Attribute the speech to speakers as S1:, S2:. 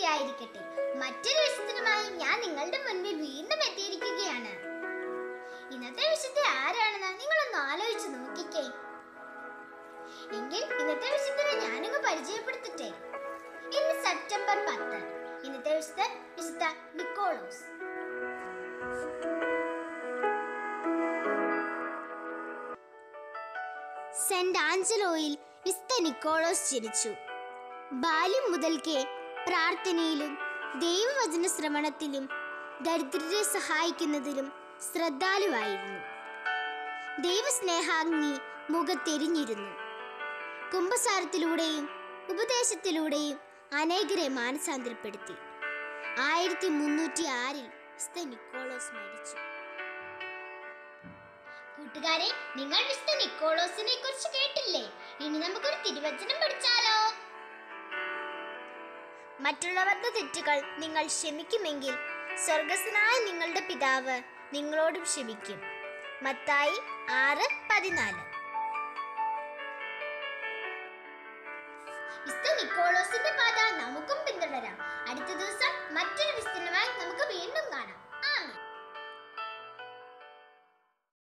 S1: സ്തുതിയായിരിക്കട്ടെ മറ്റൊരു വിശുദ്ധനുമായി ഞാൻ നിങ്ങളുടെ മുൻപിൽ വീണ്ടും എത്തിയിരിക്കുകയാണ് ഇന്നത്തെ വിശുദ്ധ ആരാണെന്ന് നിങ്ങളൊന്ന് ആലോചിച്ച് നോക്കിക്കേ എങ്കിൽ ഇന്നത്തെ വിശുദ്ധനെ ഞാനങ്ങ് പരിചയപ്പെടുത്തട്ടെ ഇന്ന് സെപ്റ്റംബർ പത്ത് ഇന്നത്തെ വിശുദ്ധൻ വിശുദ്ധ നിക്കോളോസ് സെന്റ് ആഞ്ചലോയിൽ വിസ്ത നിക്കോളോസ് ജനിച്ചു ബാല്യം മുതൽക്കേ പ്രാർത്ഥനയിലും ദൈവവചന ശ്രവണത്തിലും ദരിദ്രരെ സഹായിക്കുന്നതിലും ശ്രദ്ധാലുവായിരുന്നു ദൈവസ്നേഹാഗ്നി മുഖത്തെരിഞ്ഞിരുന്നു കുംഭസാരത്തിലൂടെയും ഉപദേശത്തിലൂടെയും അനേകരെ മാനസാന്തരപ്പെടുത്തി ആയിരത്തി മുന്നൂറ്റി ആറിൽ വിസ്ത നിക്കോളോസ് മരിച്ചു കൂട്ടുകാരെ നിങ്ങൾ മിസ്റ്റർ നിക്കോളോസിനെ കുറിച്ച് കേട്ടില്ലേ ഇനി നമുക്കൊരു തിരുവചനം പഠിച്ചാലോ മറ്റുള്ളവരുടെ തെറ്റുകൾ നിങ്ങൾ ക്ഷമിക്കുമെങ്കിൽ സ്വർഗസ്വനായ നിങ്ങളുടെ പിതാവ് നിങ്ങളോടും ക്ഷമിക്കും മത്തായി ആറ് പതിനാല് മിസ്റ്റർ നിക്കോളോസിന്റെ പാത